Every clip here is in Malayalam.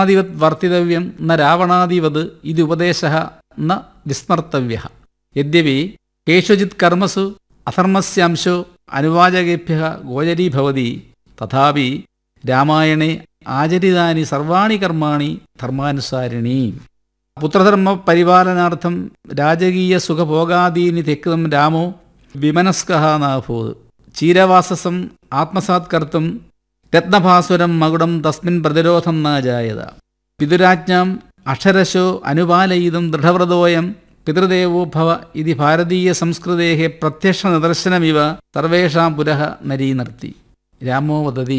രാവണാദിവത് വർത്തിതവ്യം ന രാവണാദിവത് ഇത് ഉപദേശ ന വിസ്മർത്തവ്യ യദ്യപി കേഷുചിത് കർമ്മസു അധർമ്മസ്യാംശോ അനുവാചകേഭ്യ ഗോചരീഭവതി തഥാപി രാമായണേ ആചരിതാനി സർവാണി കർമാണി ധർമാനുസാരിണി പുത്രധർമ്മ പരിപാലനാർത്ഥം രാജകീയ സുഖഭോഗാദീനി തെക്തം രാമോ വിമനസ്കഃ നാഭൂത് ചീരവാസസം ആത്മസാത് കർത്തും രത്നഭാസുരം മകുടം തസ്മിൻ പ്രതിരോധം നാജായത പിതുരാജ്ഞാം അക്ഷരശോ അനുപാലയിതും ദൃഢവ്രതോയം പിതൃദേവോ ഭവ ഇതി ഭാരതീയ സംസ്കൃതേ പ്രത്യക്ഷ നിദർശനമിവ സർവേഷാം പുരഃ നരീനർത്തി രാമോ വദതി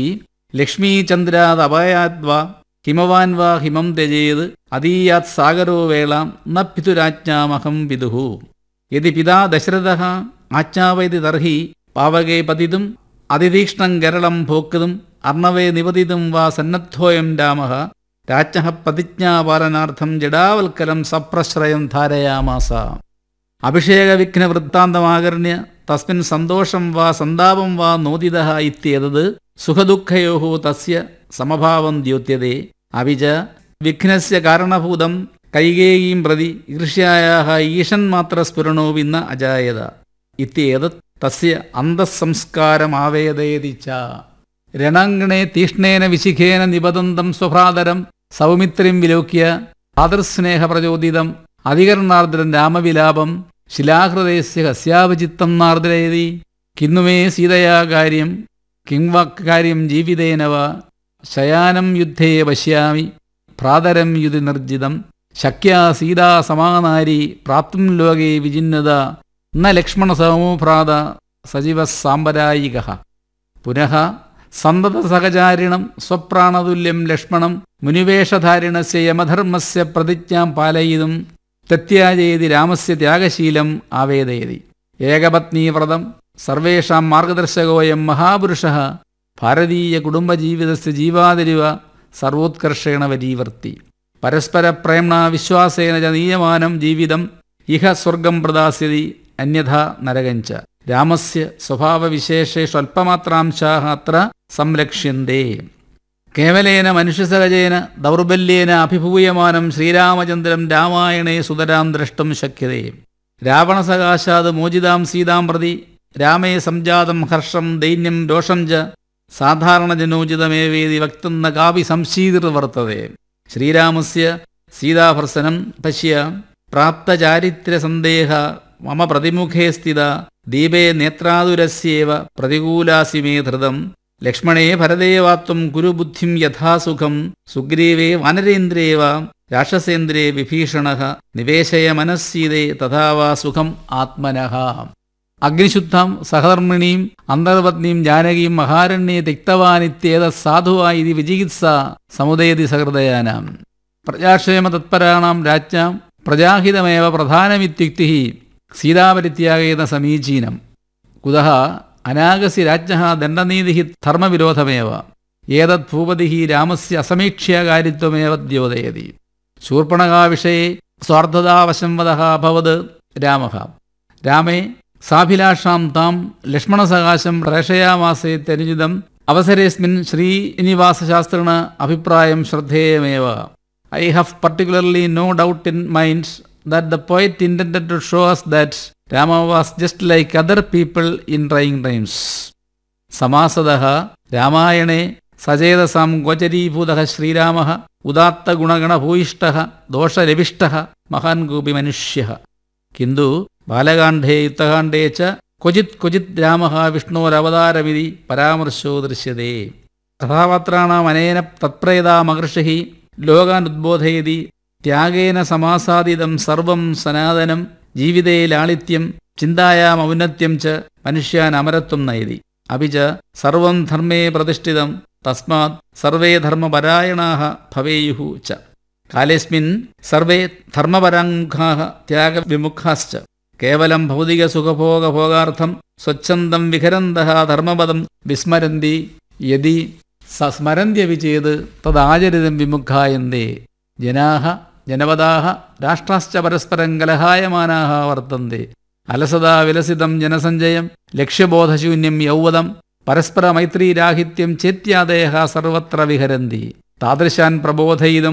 ലക്ഷ്മീചന്ദ്രാദപയാദ്വാ ഹിമവാൻ വാ ഹിമം ത്യജേത് അതീയാത് സാഗരോ വേളാം ന പിതുരാജ്ഞാമഹം വിദുഹു യതി പിതാ ദശരഥ ആജ്ഞാവയതി തർഹി പാവകേ പതിതും അതിതീക്ഷ്ണം ഗരളം ഭോക്തും അർണവേ നിപതിതും വാ സന്നദ്ധോയം രാമ രാജ്ഞ പ്രതിജ്ഞാപാലനാർത്ഥം ജഡാവൽക്കലം സപ്രശ്രയം ധാരയാമാസ അഭിഷേകവിഘ്ന വൃത്താന്തമാകർണ്യ തസ്മിൻ സന്തോഷം വാ സന്താപം വാ നോദിത ഇത്യേതത് സുഖദുഃഖയോ തസ്യ സമഭാവം ദ്യോത്യതേ അവിച വിഘ്നസ്യ കാരണഭൂതം കൈകേയീം പ്രതി ഈർഷ്യായാഹ ഈഷന്മാത്രസ്ഫുരണോ വിന്ന അജായത ഇത്യേതത് തസ്യ അന്തഃസംസ്കാരമാവേദയതി ച രണാങ്കണേ തീഷ്ണേന വിശിഖേന നിബദന്തം സ്വഭ്രാതരം സൗമിത്രിം വിലോക്യ ആദർസ്നേഹപ്രചോദിതം അധികരണാർദ്രം രാമവിലാപം ശിലാഹൃദയസ്യ കസ്യാവചിത്തം നാർദ്രയതി കിന്നുമേ സീതയാ കാര്യം കിം വാക്കാര്യം ജീവിതേന വാ ശയാനം യുദ്ധേ പശ്യാമി ഭ്രാതരം യുതി നിർജിതം ശക്യാ സീതാ സമാനാരി പ്രാപ്തും ലോകേ വിജിന്നത ന ലക്ഷ്മണ സമോ ഭ്രാത സജീവ സാമ്പരായിക പുനഃ സന്തതസഹചാരിണം സ്വപ്രാണതുല്യം ലക്ഷ്മണം മുനിവേഷധാരിണസ്യ യമധർമ്മസ്യ പ്രതിജ്ഞാം പാലയിതും തെത്യാജയതി രാമസ്യ ത്യാഗശീലം ആവേദയതി ഏകപത്നീവ്രതം സർവേഷാം മാർഗദർശകോയം മഹാപുരുഷ ഭാരതീയ കുടുംബജീവിതസ്യ ജീവാതിരിവ സർവോത്കർഷേണ വരീവർത്തി പരസ്പര പ്രേംണ വിശ്വാസേന ച നീയമാനം ജീവിതം ഇഹ സ്വർഗം പ്രദാസ്യതി അന്യഥ നരകഞ്ച രാമസ്യ സ്വഭാവവിശേഷേഷു അല്പമാത്രാംശാः അത്ര സംരക്ഷ്യന്തേ കേവലേന മനുഷ്യസഹജേന ദൗർബല്യേന അഭിഭൂയമാനം ശ്രീരാമചന്ദ്രം രാമായണേ സുതരാം ദ്രഷ്ടും ശക്യതേ രാവണസകാശാത് മോചിതാം സീതാം പ്രതി രാമേ സംജാതം ഹർഷം ദൈന്യം രോഷം ച സാധാരണജനോചിതമേവേദി വക്തുന്ന കാപി സംശീതിർവർത്തതേ ശ്രീരാമസ്യ സീതാഭർസനം പശ്യ പ്രാപ്തചാരിത്രസന്ദേഹ മമ പ്രതിമുഖേ സ്ഥിത ദീപേ നേത്രാതുരസ്യേവ പ്രതികൂലാസി മേ ധൃതം ലക്ഷ്മണേ ഭരദേവാത്വം കുരുബുദ്ധിം യഥാസുഖം സുഗ്രീവേ വാനരേന്ദ്രേവ രാക്ഷസേന്ദ്രേ വിഭീഷണ നിവേശയ മനസ്സീതേ തഥാ വാ സുഖം ആത്മനഃ അഗ്നിശുദ്ധാം സഹധർമ്മിണീം അന്തർപത്നീം ജാനകീം മഹാരണ്യെ തിക്തവാനിത്യേത സാധുവായി ഇത് വിചികിത്സ സമുദയതി സഹൃദയാനാം പ്രജാക്ഷേമ തത്പരാണാം രാജ്ഞാം പ്രജാഹിതമേവ പ്രധാനമിത്യുക്തി സീതാപരിത്യാഗേന സമീചീനം കുതः അനാഗസി രാജ്ഞः ദണ്ഡനീതി ധർമ്മവിരോധമേവ ഏതത് ഭൂപതി രാമസ്യ അസമീക്ഷ്യാകാരിത്വമേവ ദ്യോതയതി ശൂർപ്പണകാവിഷയെ സ്വാർത്ഥതാവശം വദः അഭവത് രാമः രാമേ സാഭിലാഷാം താം ലക്ഷ്മണസകാശം പ്രേഷയാമാസേത്യനുചിതം അവസരേസ്മിൻ ശ്രീനിവാസശാസ്ത്രിണ അഭിപ്രായം ശ്രദ്ധേയമേവ I have particularly no doubt in mind that the poet intended to show us that Rama was just like other people in trying times. സമാസദഃ രാമായണേ സചേതസാം ഗോചരീഭൂതഃ ശ്രീരാമः ഉദാത്തഗുണഗണഭൂയിഷ്ടः ദോഷരവിഷ്ടः മഹാൻ കൂപി മനുഷ്യः കിന്തു ബാലകാണ്ഡേ യുദ്ധകാണ്ഡേ ച ക്വചിത് ക്വചിത് രാമः വിഷ്ണോരവതാരമിതി പരാമർശോ ദൃശ്യത്തെ കഥാപാത്രാണാം അനേന തത്പ്രേതാമഹർഷിः ലോകാനുദ്ബോധയതി ത്യാഗേന സമാസാദിതം സർവം സനാതനം ജീവിതേ ലാളിത്യം ചിന്തായാം ഔന്നത്യം ച മനുഷ്യാൻ അമരത്വം നയതി അപി ച സർവം ധർമ്മേ പ്രതിഷ്ഠിതം തസ്മാത് സർവേ ധർമ്മപരായണാः ഭവേയുः ച കാലേസ്മിൻ സർവേ ധർമ്മപരാങ്മുഖാः ത്യാഗവിമുഖാശ്ച കേവലം ഭൗതികസുഖഭോഗഭോഗാർത്ഥം സ്വച്ഛന്തം വിഹരന്തः ധർമ്മപദം വിസ്മരന്തി യതി സ സ്മരന്ത്യപി ചേത് തദാചരിതം വിമുഖായന്തേ ജനാഹ ജനപദാഹ രാഷ്ട്രാശ്ച പരസ്പരം കലഹായമാനാഹ വർത്തന്തെ അലസതാ വിലസിതം ജനസഞ്ചയം ലക്ഷ്യബോധശൂന്യം യൗവതം പരസ്പര മൈത്രീരാഹിത്യം ചേത്യാദയ സർവത്ര വിഹരന്തി താദൃശാൻ പ്രബോധയിതം